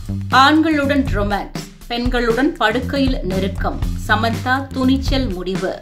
ஆண்களுடன் romance பெண்களுடன் படுக்கையில் நெருக்கம் சமந்தா துணிச்சல் முடிவு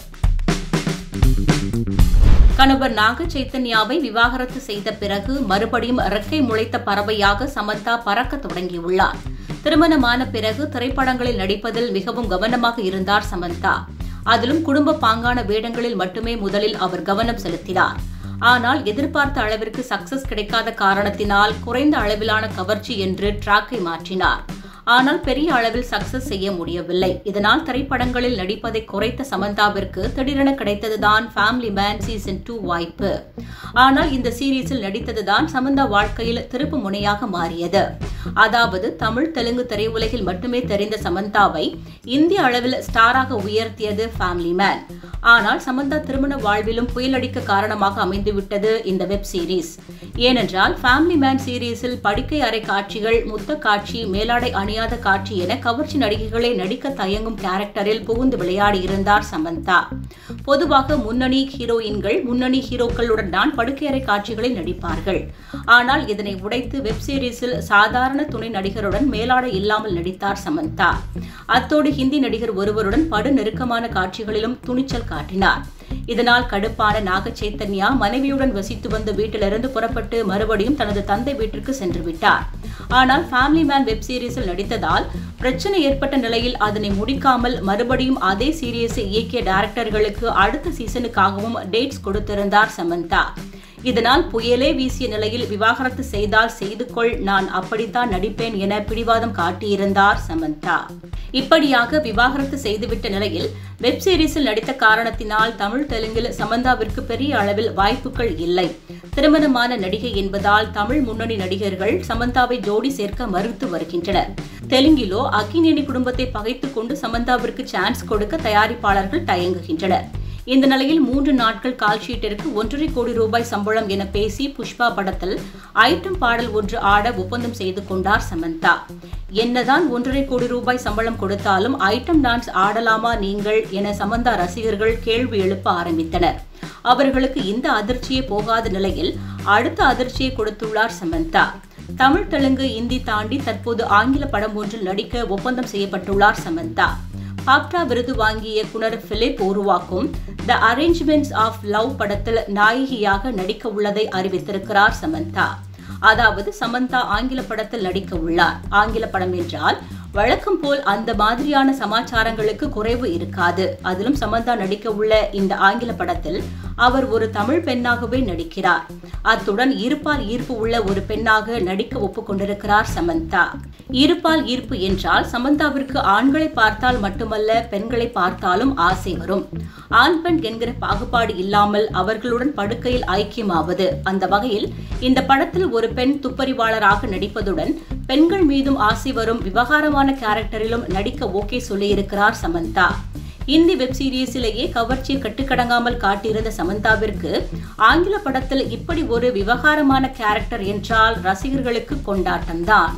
கணவர் நாக சைத்தன்யாவை விவாகரத்து செய்த பிறகு மறுபடியும் இறக்கை முளைத்த பறவையாக சமந்தா பறக்க தொடங்கியுள்ளார் திருமணமான பிறகு திரைப்படங்களில் நடிப்பதில் மிகவும் கவனமாக இருந்தார் சமந்தா அதிலும் குடும்ப பாங்கான வேடங்களில் மட்டுமே முதலில் அவர் கவனம் செலுத்தினார் ஆனால் எதிர்பார்த்த அளவிற்கு சக்சஸ் கிடைக்காத காரணத்தினால் குறைந்த அளவிலான கவர்ச்சி என்று டிராக்கை மாற்றினார் ஆனால் பெரிய அளவில் சக்சஸ் செய்ய முடியவில்லை இதனால் திரைப்படங்களில் நடிப்பதை குறைத்த சமந்தாவிற்கு திடீரென கிடைத்ததுதான் ஃபேமிலி மேன் சீசன் டூ வாய்ப்பு ஆனால் இந்த சீரீஸில் நடித்ததுதான் சமந்தா வாழ்க்கையில் திருப்பு முனையாக மாறியது அதாவது தமிழ் தெலுங்கு திரையுலகில் மட்டுமே தெரிந்த சமந்தாவை இந்திய அளவில் ஸ்டாராக உயர்த்தியது ஃபேமிலி மேன் ஆனால் சமந்தா திருமண வாழ்விலும் புயலடிக்க காரணமாக அமைந்துவிட்டது இந்த வெப் சீரிஸ் ஏனென்றால் ஃபேமிலி மேன் சீரீஸில் படுக்கை அறை காட்சிகள் முத்த காட்சி மேலாடை அணியாத காட்சி என கவர்ச்சி நடிகைகளை நடிக்க தயங்கும் கேரக்டரில் புகுந்து விளையாடியிருந்தார் சமந்தா பொதுவாக முன்னணி ஹீரோயின்கள் முன்னணி ஹீரோக்களுடன் தான் படுக்கையறை காட்சிகளில் நடிப்பார்கள் ஆனால் இதனை உடைத்து வெப் சீரிஸில் சாதாரண துணை நடிகருடன் மேலாடை இல்லாமல் நடித்தார் சமந்தா அத்தோடு ஹிந்தி நடிகர் ஒருவருடன் படு நெருக்கமான காட்சிகளிலும் துணிச்சல் காட்டினார் இதனால் கடுப்பான நாக சைத்தன்யா மனைவியுடன் வசித்து வந்த வீட்டிலிருந்து புறப்பட்டு மறுபடியும் தனது தந்தை வீட்டிற்கு சென்று விட்டார் ஆனால் ஃபேமிலி மேன் வெப் சீரிஸில் நடித்ததால் பிரச்சனை ஏற்பட்ட நிலையில் அதனை முடிக்காமல் மறுபடியும் அதே சீரியஸை இயக்கிய டைரக்டர்களுக்கு அடுத்த சீசனுக்காகவும் டேட்ஸ் கொடுத்திருந்தார் சமந்தா இதனால் புயலே வீசிய நிலையில் விவாகரத்து செய்தால் செய்து கொள் நான் அப்படித்தான் நடிப்பேன் என பிடிவாதம் காட்டியிருந்தார் சமந்தா இப்படியாக விவாகரத்து செய்துவிட்ட நிலையில் வெப் சீரிஸில் நடித்த காரணத்தினால் தமிழ் தெலுங்கில் சமந்தாவிற்கு பெரிய அளவில் வாய்ப்புகள் இல்லை திருமணமான நடிகை என்பதால் தமிழ் முன்னணி நடிகர்கள் சமந்தாவை ஜோடி சேர்க்க மறுத்து வருகின்றனர் தெலுங்கிலோ அக்கினேனி குடும்பத்தை பகைத்துக் கொண்டு சமந்தாவிற்கு சான்ஸ் கொடுக்க தயாரிப்பாளர்கள் தயங்குகின்றனர் இந்த நிலையில் மூன்று நாட்கள் கால்ஷீட்டிற்கு ஒன்றரை கோடி ரூபாய் சம்பளம் என பேசி புஷ்பா படத்தில் ஐட்டம் பாடல் ஒன்று ஆட ஒப்பந்தம் செய்து கொண்டார் சமந்தா என்னதான் ஒன்றரை கோடி ரூபாய் சம்பளம் கொடுத்தாலும் ஐட்டம் டான்ஸ் ஆடலாமா நீங்கள் என சமந்தா ரசிகர்கள் கேள்வி எழுப்ப ஆரம்பித்தனர் அவர்களுக்கு இந்த அதிர்ச்சியே போகாத நிலையில் அடுத்த அதிர்ச்சியை கொடுத்துள்ளார் சமந்தா தமிழ் தெலுங்கு இந்தி தாண்டி தற்போது ஆங்கில படம் ஒன்றில் நடிக்க ஒப்பந்தம் செய்யப்பட்டுள்ளார் சமந்தா பாப்டா விருது வாங்கிய இயக்குனர் பிலிப் உருவாக்கும் த அரேஞ்ச்மெண்ட்ஸ் ஆஃப் லவ் படத்தில் நாயகியாக நடிக்க உள்ளதை அறிவித்திருக்கிறார் சமந்தா அதாவது சமந்தா ஆங்கில படத்தில் நடிக்க உள்ளார் ஆங்கில படம் என்றால் வழக்கம் போல் அந்த மாதிரியான சமாச்சாரங்களுக்கு குறைவு இருக்காது அதிலும் சமந்தா நடிக்க உள்ள இந்த ஆங்கில படத்தில் அவர் ஒரு தமிழ் பெண்ணாகவே நடிக்கிறார் அத்துடன் இருப்பால் ஈர்ப்பு உள்ள ஒரு பெண்ணாக நடிக்க ஒப்புக்கொண்டிருக்கிறார் சமந்தா இருப்பால் ஈர்ப்பு என்றால் சமந்தாவிற்கு ஆண்களை பார்த்தால் மட்டுமல்ல பெண்களை பார்த்தாலும் ஆசை வரும் ஆண் பெண் என்கிற பாகுபாடு இல்லாமல் அவர்களுடன் படுக்கையில் ஐக்கியமாவது அந்த வகையில் இந்த படத்தில் ஒரு பெண் துப்பறிவாளராக நடிப்பதுடன் பெண்கள் மீதும் ஆசை வரும் விவகாரமான கேரக்டரிலும் நடிக்க ஓகே சொல்லியிருக்கிறார் சமந்தா இந்தி வெப் சீரிஸிலேயே கவர்ச்சியை கட்டுக்கடங்காமல் காட்டியிருந்த சமந்தாவிற்கு ஆங்கில படத்தில் இப்படி ஒரு விவகாரமான கேரக்டர் என்றால் ரசிகர்களுக்கு கொண்டாட்டம்தான்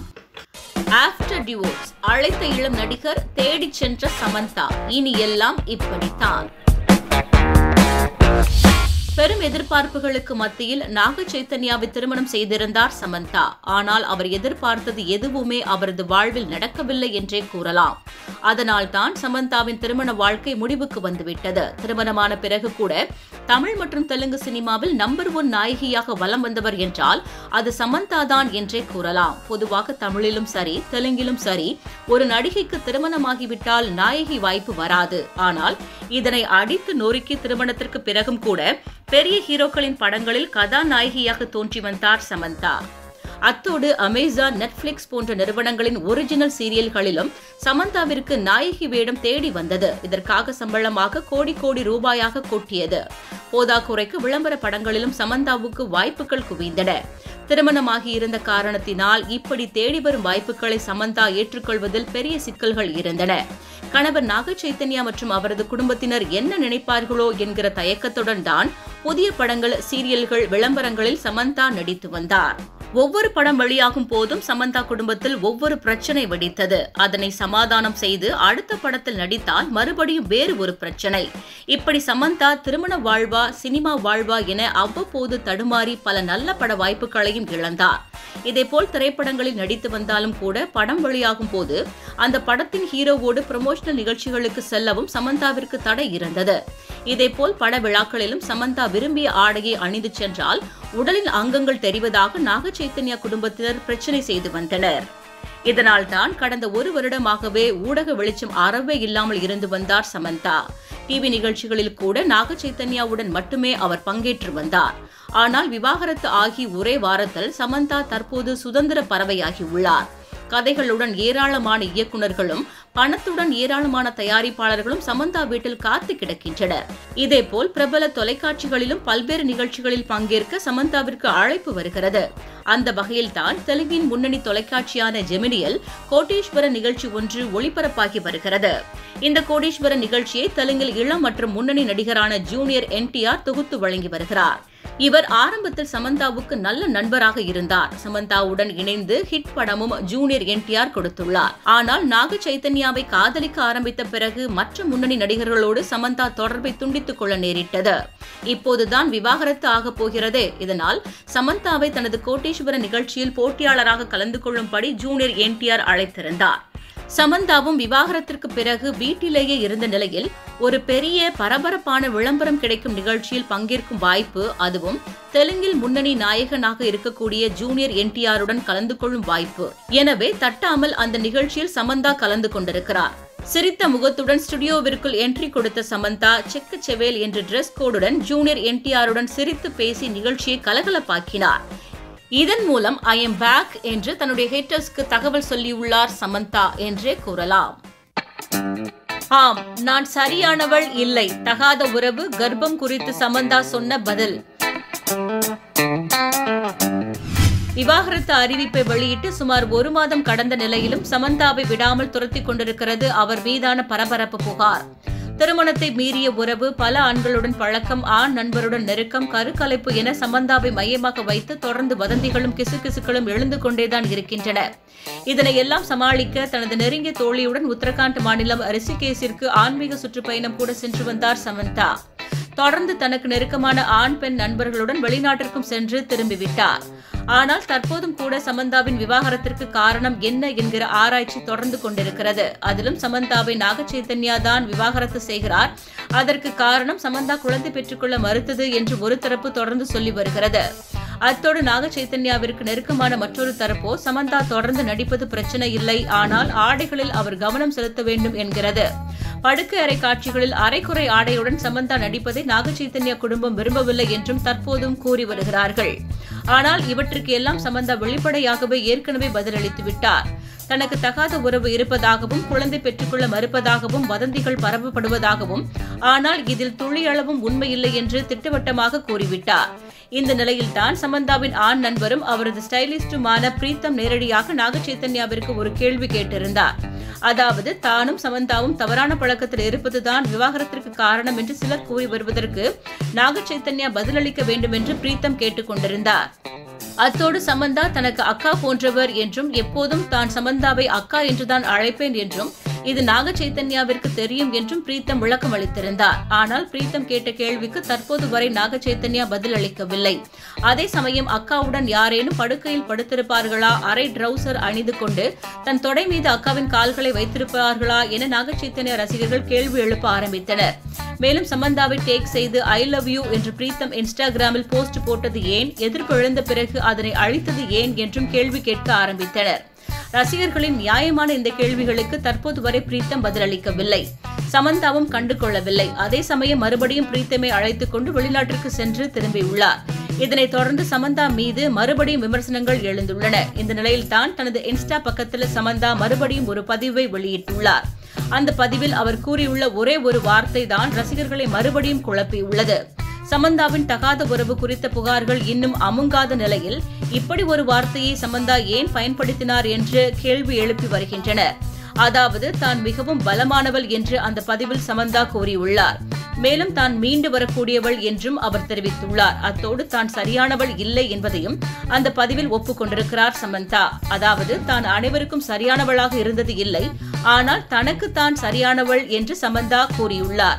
ஆஃப்டர் டிவோர்ஸ் அழைத்த இளம் நடிகர் தேடிச் சென்ற சமந்தா இனி எல்லாம் இப்படித்தான் பெரும் எதிர்பார்ப்புகளுக்கு மத்தியில் நாக சைத்தன்யாவை திருமணம் செய்திருந்தார் சமந்தா ஆனால் அவர் எதிர்பார்த்தது எதுவுமே அவரது வாழ்வில் நடக்கவில்லை என்றே கூறலாம் அதனால் தான் சமந்தாவின் திருமண வாழ்க்கை முடிவுக்கு வந்துவிட்டது திருமணமான பிறகு கூட தமிழ் மற்றும் தெலுங்கு சினிமாவில் நம்பர் ஒன் நாயகியாக வலம் வந்தவர் என்றால் அது சமந்தா தான் என்றே கூறலாம் பொதுவாக தமிழிலும் சரி தெலுங்கிலும் சரி ஒரு நடிகைக்கு திருமணமாகிவிட்டால் நாயகி வாய்ப்பு வராது ஆனால் இதனை அடித்து நொறுக்கி திருமணத்திற்கு பிறகும் கூட பெரிய ஹீரோக்களின் படங்களில் கதாநாயகியாக தோன்றி வந்தார் சமந்தா அத்தோடு அமேசான் நெட்ஃபிளிக்ஸ் போன்ற நிறுவனங்களின் ஒரிஜினல் சீரியல்களிலும் சமந்தாவிற்கு நாயகி வேடம் தேடி வந்தது இதற்காக சம்பளமாக கோடி கோடி ரூபாயாக கொட்டியது போதாக்குறைக்கு விளம்பர படங்களிலும் சமந்தாவுக்கு வாய்ப்புகள் குவிந்தன திருமணமாகி இருந்த காரணத்தினால் இப்படி தேடி வரும் வாய்ப்புகளை சமந்தா ஏற்றுக்கொள்வதில் பெரிய சிக்கல்கள் இருந்தன கணவர் நாக சைத்தன்யா மற்றும் அவரது குடும்பத்தினர் என்ன நினைப்பார்களோ என்கிற தயக்கத்துடன் தான் புதிய படங்கள் சீரியல்கள் விளம்பரங்களில் சமந்தா நடித்து வந்தார் ஒவ்வொரு படம் வெளியாகும் போதும் சமந்தா குடும்பத்தில் ஒவ்வொரு பிரச்சனை வெடித்தது அதனை சமாதானம் செய்து அடுத்த படத்தில் நடித்தால் மறுபடியும் வேறு ஒரு பிரச்சனை இப்படி சமந்தா திருமண வாழ்வா சினிமா வாழ்வா என அவ்வப்போது தடுமாறி பல நல்ல பட வாய்ப்புகளையும் இழந்தார் இதேபோல் திரைப்படங்களில் நடித்து வந்தாலும் கூட படம் வெளியாகும் போது அந்த படத்தின் ஹீரோவோடு ப்ரமோஷனல் நிகழ்ச்சிகளுக்கு செல்லவும் சமந்தாவிற்கு தடை இருந்தது இதேபோல் பட விழாக்களிலும் சமந்தா விரும்பிய ஆடையை அணிந்து சென்றால் உடலின் அங்கங்கள் தெரிவதாக நாக சைத்தன்யா குடும்பத்தினர் பிரச்சனை செய்து வந்தனர் இதனால் தான் கடந்த ஒரு வருடமாகவே ஊடக வெளிச்சம் அறவே இல்லாமல் இருந்து வந்தார் சமந்தா டிவி நிகழ்ச்சிகளில் கூட நாக சைத்தன்யாவுடன் மட்டுமே அவர் பங்கேற்று வந்தார் ஆனால் விவாகரத்து ஆகி ஒரே வாரத்தில் சமந்தா தற்போது சுதந்திர பறவையாகி உள்ளார் கதைகளுடன் ஏராளமான இயக்குநர்களும் பணத்துடன் ஏராளமான தயாரிப்பாளர்களும் சமந்தா வீட்டில் காத்து கிடக்கின்றனர் இதேபோல் பிரபல தொலைக்காட்சிகளிலும் பல்வேறு நிகழ்ச்சிகளில் பங்கேற்க சமந்தாவிற்கு அழைப்பு வருகிறது அந்த வகையில்தான் தெலுங்கின் முன்னணி தொலைக்காட்சியான ஜெமினியில் கோட்டீஸ்வர நிகழ்ச்சி ஒன்று ஒளிபரப்பாகி வருகிறது இந்த கோடீஸ்வர நிகழ்ச்சியை தெலுங்கில் இளம் மற்றும் முன்னணி நடிகரான ஜூனியர் என்டிஆர் தொகுத்து வழங்கி வருகிறார் இவர் ஆரம்பத்தில் சமந்தாவுக்கு நல்ல நண்பராக இருந்தார் சமந்தாவுடன் இணைந்து ஹிட் படமும் ஜூனியர் என்டிஆர் கொடுத்துள்ளார் ஆனால் நாக சைத்தன்யாவை காதலிக்க ஆரம்பித்த பிறகு மற்ற முன்னணி நடிகர்களோடு சமந்தா தொடர்பை துண்டித்துக் கொள்ள நேரிட்டது இப்போதுதான் விவாகரத்து ஆகப் போகிறது இதனால் சமந்தாவை தனது கோட்டீஸ்வர நிகழ்ச்சியில் போட்டியாளராக கலந்து கொள்ளும்படி ஜூனியர் என்டிஆர் அழைத்திருந்தார் சமந்தாவும் விவாகரத்திற்கு பிறகு வீட்டிலேயே இருந்த நிலையில் ஒரு பெரிய பரபரப்பான விளம்பரம் கிடைக்கும் நிகழ்ச்சியில் பங்கேற்கும் வாய்ப்பு அதுவும் தெலுங்கில் முன்னணி நாயகனாக இருக்கக்கூடிய ஜூனியர் என்டிஆருடன் கலந்து கொள்ளும் வாய்ப்பு எனவே தட்டாமல் அந்த நிகழ்ச்சியில் சமந்தா கலந்து கொண்டிருக்கிறார் சிரித்த முகத்துடன் ஸ்டுடியோவிற்குள் என்ட்ரி கொடுத்த சமந்தா செக்கு செவேல் என்ற டிரெஸ் கோடுடன் ஜூனியர் என்டிஆருடன் சிரித்து பேசி நிகழ்ச்சியை கலகலப்பாக்கினார் இதன் மூலம் ஐ எம் பேக் என்று தன்னுடைய ஹேட்டர்ஸ்க்கு தகவல் சொல்லியுள்ளார் சமந்தா என்றே கூறலாம் ஆம் நான் சரியானவள் இல்லை தகாத உறவு கர்ப்பம் குறித்து சமந்தா சொன்ன பதில் விவாகரத்து அறிவிப்பை வெளியிட்டு சுமார் ஒரு மாதம் கடந்த நிலையிலும் சமந்தாவை விடாமல் துரத்திக் கொண்டிருக்கிறது அவர் மீதான பரபரப்பு புகார் திருமணத்தை மீறிய உறவு பல ஆண்களுடன் பழக்கம் ஆண் நண்பருடன் நெருக்கம் கருக்கலைப்பு என சம்பந்தாவை மையமாக வைத்து தொடர்ந்து வதந்திகளும் கிசுகிசுக்களும் எழுந்து கொண்டேதான் இருக்கின்றன இதனை எல்லாம் சமாளிக்க தனது நெருங்கிய தோழியுடன் உத்தரகாண்ட் மாநிலம் ரிஷிகேசிற்கு ஆன்மீக சுற்றுப்பயணம் கூட சென்று வந்தார் சமந்தா தொடர்ந்து தனக்கு நெருக்கமான ஆண் பெண் நண்பர்களுடன் வெளிநாட்டிற்கும் சென்று திரும்பிவிட்டார் ஆனால் தற்போதும் கூட சமந்தாவின் விவாகரத்திற்கு காரணம் என்ன என்கிற ஆராய்ச்சி தொடர்ந்து கொண்டிருக்கிறது அதிலும் சமந்தாவை நாக சைத்தன்யா தான் விவாகரத்து செய்கிறார் அதற்கு காரணம் சமந்தா குழந்தை பெற்றுக்கொள்ள மறுத்தது என்று ஒரு தரப்பு தொடர்ந்து சொல்லி வருகிறது அத்தோடு நாக சைத்தன்யாவிற்கு நெருக்கமான மற்றொரு தரப்போ சமந்தா தொடர்ந்து நடிப்பது பிரச்சனை இல்லை ஆனால் ஆடைகளில் அவர் கவனம் செலுத்த வேண்டும் என்கிறது படுக்கை அறை காட்சிகளில் அரைக்குறை ஆடையுடன் சமந்தா நடிப்பதை நாக சைத்தன்யா குடும்பம் விரும்பவில்லை என்றும் தற்போதும் கூறி வருகிறார்கள் ஆனால் இவற்றுக்கு எல்லாம் சமந்தா வெளிப்படையாகவே ஏற்கனவே பதிலளித்து விட்டார் தனக்கு தகாத உறவு இருப்பதாகவும் குழந்தை பெற்றுக்கொள்ள மறுப்பதாகவும் வதந்திகள் பரவப்படுவதாகவும் ஆனால் இதில் துளியளவும் உண்மையில்லை என்று திட்டவட்டமாக கூறிவிட்டார் இந்த நிலையில்தான் சமந்தாவின் ஆண் நண்பரும் அவரது ஸ்டைலிஸ்டுமான பிரீத்தம் நேரடியாக நாக சைத்தன்யாவிற்கு ஒரு கேள்வி கேட்டிருந்தார் அதாவது தானும் சமந்தாவும் தவறான பழக்கத்தில் இருப்பதுதான் விவாகரத்திற்கு காரணம் என்று சிலர் கூறி வருவதற்கு நாக சைத்தன்யா பதிலளிக்க வேண்டும் என்று பிரீத்தம் கேட்டுக் கொண்டிருந்தார் அத்தோடு சமந்தா தனக்கு அக்கா போன்றவர் என்றும் எப்போதும் தான் சமந்தாவை அக்கா என்றுதான் அழைப்பேன் என்றும் இது நாக சைத்தன்யாவிற்கு தெரியும் என்றும் பிரீத்தம் விளக்கம் அளித்திருந்தார் ஆனால் பிரீத்தம் கேட்ட கேள்விக்கு தற்போது வரை நாக சைத்தன்யா பதில் அளிக்கவில்லை அதே சமயம் அக்காவுடன் யாரேனும் படுக்கையில் படுத்திருப்பார்களா அரை ட்ரௌசர் அணிந்து கொண்டு தன் தொடை மீது அக்காவின் கால்களை வைத்திருப்பார்களா என நாக சைத்தன்யா ரசிகர்கள் கேள்வி எழுப்ப ஆரம்பித்தனர் மேலும் சமந்தாவை டேக் செய்து ஐ லவ் யூ என்று பிரீத்தம் இன்ஸ்டாகிராமில் போஸ்ட் போட்டது ஏன் எதிர்ப்பு எழுந்த பிறகு அதனை அழித்தது ஏன் என்றும் கேள்வி கேட்க ஆரம்பித்தனர் ரசிகர்களின் நியாயமான இந்த கேள்விகளுக்கு தற்போது வரை பிரீத்தம் பதிலளிக்கவில்லை சமந்தாவும் கண்டு கொள்ளவில்லை அதே சமயம் மறுபடியும் பிரீத்தமை அழைத்துக் கொண்டு வெளிநாட்டிற்கு சென்று திரும்பியுள்ளார் இதனைத் தொடர்ந்து சமந்தா மீது மறுபடியும் விமர்சனங்கள் எழுந்துள்ளன இந்த நிலையில்தான் தனது இன்ஸ்டா பக்கத்தில் சமந்தா மறுபடியும் ஒரு பதிவை வெளியிட்டுள்ளார் அந்த பதிவில் அவர் கூறியுள்ள ஒரே ஒரு வார்த்தை தான் ரசிகர்களை மறுபடியும் குழப்பியுள்ளது சமந்தாவின் தகாத உறவு குறித்த புகார்கள் இன்னும் அமுங்காத நிலையில் இப்படி ஒரு வார்த்தையை சமந்தா ஏன் பயன்படுத்தினார் என்று கேள்வி எழுப்பி வருகின்றனர் அதாவது தான் மிகவும் பலமானவள் என்று அந்த பதிவில் சமந்தா கூறியுள்ளார் மேலும் தான் மீண்டு வரக்கூடியவள் என்றும் அவர் தெரிவித்துள்ளார் அத்தோடு தான் சரியானவள் இல்லை என்பதையும் அந்த பதிவில் ஒப்புக்கொண்டிருக்கிறார் சமந்தா அதாவது தான் அனைவருக்கும் சரியானவளாக இருந்தது இல்லை ஆனால் தனக்கு தான் சரியானவள் என்று சமந்தா கூறியுள்ளார்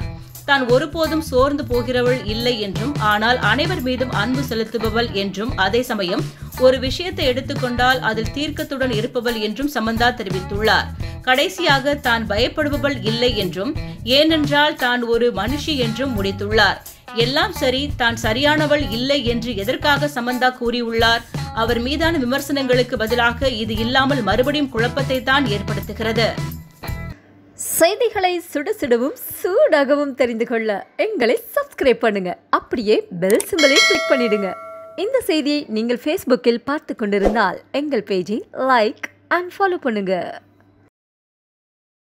தான் ஒருபோதும் சோர்ந்து போகிறவள் இல்லை என்றும் ஆனால் அனைவர் மீதும் அன்பு செலுத்துபவள் என்றும் அதே சமயம் ஒரு விஷயத்தை எடுத்துக்கொண்டால் அதில் தீர்க்கத்துடன் இருப்பவள் என்றும் சமந்தா தெரிவித்துள்ளார் கடைசியாக தான் பயப்படுபவள் இல்லை என்றும் ஏனென்றால் தான் ஒரு மனுஷி என்றும் முடித்துள்ளார் எல்லாம் சரி தான் சரியானவள் இல்லை என்று எதற்காக சமந்தா கூறியுள்ளார் அவர் மீதான விமர்சனங்களுக்கு பதிலாக இது இல்லாமல் மறுபடியும் குழப்பத்தை தான் ஏற்படுத்துகிறது செய்திகளை சுட சுடவும் சூடாகவும் தெரிந்து கொள்ள எங்களை சப்ஸ்கிரைப் பண்ணுங்க அப்படியே பெல் சிம்பலையும் கிளிக் பண்ணிடுங்க இந்த செய்தியை நீங்கள் ஃபேஸ்புக்கில் பார்த்து கொண்டிருந்தால் எங்கள் பேஜை லைக் அண்ட் ஃபாலோ பண்ணுங்க